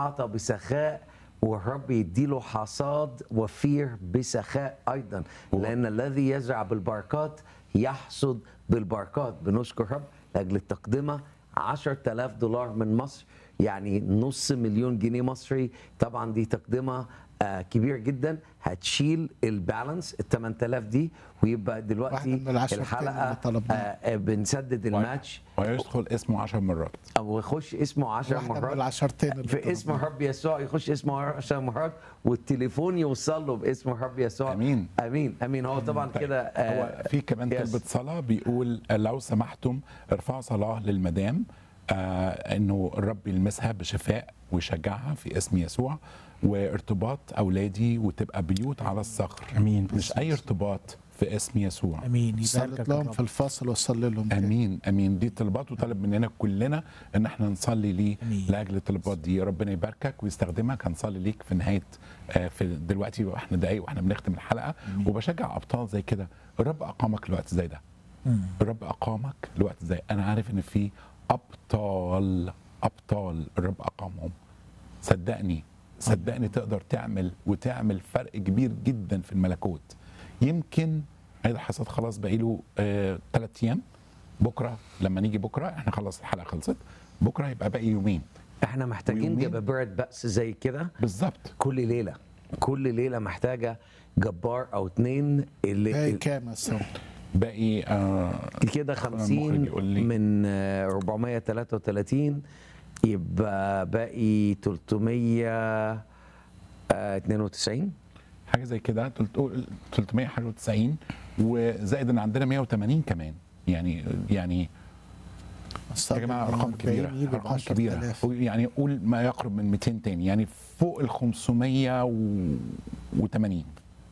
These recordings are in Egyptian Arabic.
اعطى بسخاء والرب يديله حصاد وفير بسخاء ايضا لان الذي يزرع بالبركات يحصد بالبركات بنشكر رب لاجل التقدمه 10000 دولار من مصر يعني نص مليون جنيه مصري طبعا دي تقدمه آه كبير جدا هتشيل البالانس ال 8000 دي ويبقى واحدة دلوقتي من العشر اللي الحلقه طلبناها. آه آه بنسدد الماتش ويدخل اسمه 10 مرات او يخش اسمه 10 واحدة من مرات العشرتين اللي في اسم طلبناها. الرب يسوع يخش اسمه 10 مرات والتليفون يوصل له باسم الرب يسوع أمين. امين امين هو طبعا طيب، كده هو آه، في كمان يس. طلبة صلاة بيقول لو سمحتم ارفعوا صلاة للمدام آه انه الرب يلمسها بشفاء ويشجعها في اسم يسوع وارتباط اولادي وتبقى بيوت على الصخر امين مش اي ارتباط في اسم يسوع امين صلت يباركك لهم الرب. في الفصل وصلي لهم تاني. امين امين دي طلبات وطلب مننا كلنا ان احنا نصلي ليه أمين. لاجل الطلبات دي ربنا يباركك ويستخدمك هنصلي ليك في نهايه آه، في دلوقتي واحنا دقايق واحنا بنختم الحلقه وبشجع ابطال زي كده الرب اقامك لوقت زي ده مم. الرب اقامك لوقت زي انا عارف ان في ابطال ابطال الرب اقامهم صدقني صدقني تقدر تعمل وتعمل فرق كبير جدا في الملكوت يمكن عيد الحصاد خلاص باقي له ثلاث ايام بكره لما نيجي بكره احنا خلص الحلقه خلصت بكره يبقى باقي يومين احنا محتاجين ويومين. جبابرة بأس زي كده بالظبط كل ليله كل ليله محتاجه جبار او اتنين هاي اللي كام يا سو باقي آه كده المخرج 50 يقول لي. من آه، 433 يبقى باقي 392 حاجه زي كده تلت- 391 وزائد ان عندنا 180 كمان يعني يعني يا جماعه ارقام كبيره ارقام كبيره يعني قول ما يقرب من 200 تاني يعني فوق ال 580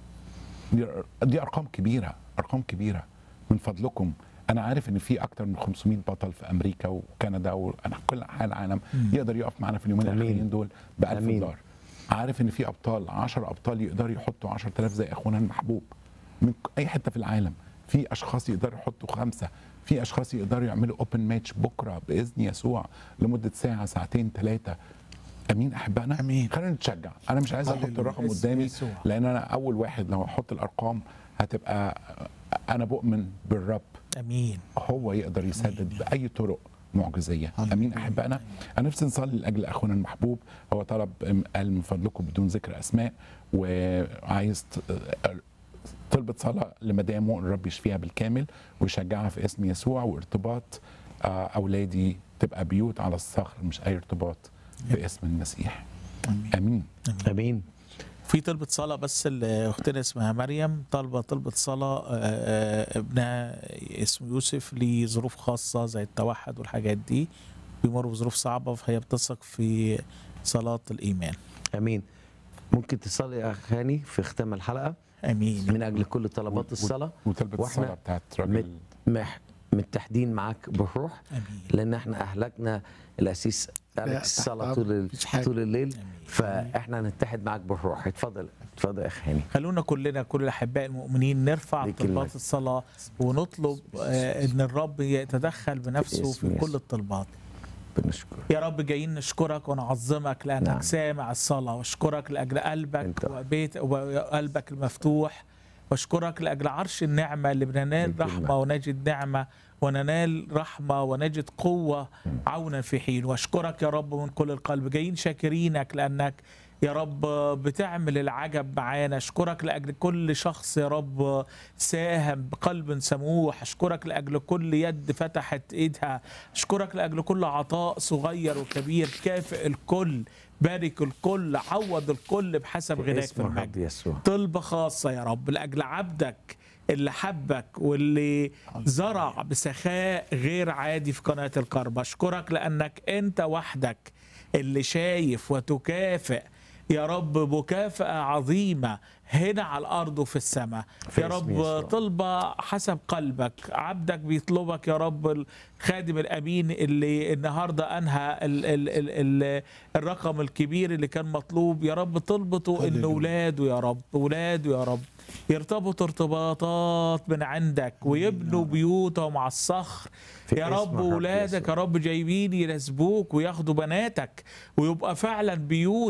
دي, دي ارقام كبيره ارقام كبيره من فضلكم انا عارف ان في اكتر من 500 بطل في امريكا وكندا وكل انحاء العالم يقدر يقف معانا في اليومين أمين. الاخرين دول ب 1000 أمين. دولار عارف ان في ابطال 10 ابطال يقدروا يحطوا 10000 زي اخونا المحبوب من اي حته في العالم في اشخاص يقدروا يحطوا خمسه في اشخاص يقدروا يعملوا اوبن ماتش بكره باذن يسوع لمده ساعه ساعتين ثلاثه امين احبائنا أمين. خلينا نتشجع انا مش عايز احط هللويا. الرقم باسم قدامي يسوع. لان انا اول واحد لو احط الارقام هتبقى انا بؤمن بالرب امين هو يقدر يسدد باي طرق معجزيه هللويا. امين احبائنا انا نفسي نصلي لاجل اخونا المحبوب هو طلب قال من فضلكم بدون ذكر اسماء وعايز ت- طلبة صلاة لمدامه الرب يشفيها بالكامل ويشجعها في اسم يسوع وارتباط آه، أولادي تبقى بيوت على الصخر مش أي ارتباط باسم المسيح آمين. أمين امين في طلبة صلاة بس اللي اختنا اسمها مريم طالبة طلبة صلاة آه، آه، ابنها اسمه يوسف ليه ظروف خاصة زي التوحد والحاجات دي بيمر بظروف صعبة فهي بتثق في صلاة الإيمان امين ممكن تصلي يا اخ هاني في ختام الحلقه امين من اجل كل طلبات الصلاه وطلبة وإحنا الصلاة بتاعت راجل مح متحدين معاك بالروح امين لان احنا اهلكنا الاسيس اليكس تحت صلاه أمر، طول ال- مفيش حاجة. طول الليل آمين. فاحنا هنتحد معاك بالروح اتفضل اتفضل يا اخ هاني خلونا كلنا كل الاحباء المؤمنين نرفع ليك طلبات المجد. الصلاه ونطلب آه، ان الرب يتدخل بنفسه باسم في كل يسوع. الطلبات بنشكر يا رب جايين نشكرك ونعظمك لانك نعم. نعم. سامع الصلاه واشكرك لاجل قلبك أنت. وبيت وقلبك المفتوح واشكرك لاجل عرش النعمه اللي بننال ليك رحمه المجد. ونجد نعمه وننال رحمه ونجد قوه عونا في حين واشكرك يا رب من كل القلب جايين شاكرينك لانك يا رب بتعمل العجب معانا اشكرك لاجل كل شخص يا رب ساهم بقلب سموح اشكرك لاجل كل يد فتحت ايدها اشكرك لاجل كل عطاء صغير وكبير كافئ الكل بارك الكل عوض الكل بحسب غناك في اسم الرب المجد يسوع طلبة خاصة يا رب لأجل عبدك اللي حبك واللي زرع بسخاء غير عادي في قناة الكرب أشكرك لأنك أنت وحدك اللي شايف وتكافئ يا رب مكافأة عظيمة هنا على الأرض وفي السماء في يا اسم رب يسوع. طلبة حسب قلبك عبدك بيطلبك يا رب الخادم الأمين اللي النهاردة أنهى ال ال ال ال الرقم الكبير اللي كان مطلوب يا رب طلبته إن هللويا. ولاده يا رب ولاده يا رب يرتبطوا ارتباطات من عندك ويبنوا بيوتهم على الصخر في يا اسم رب الرب ولادك يسوع. يا رب جايبين يناسبوك وياخدوا بناتك ويبقى فعلا بيوت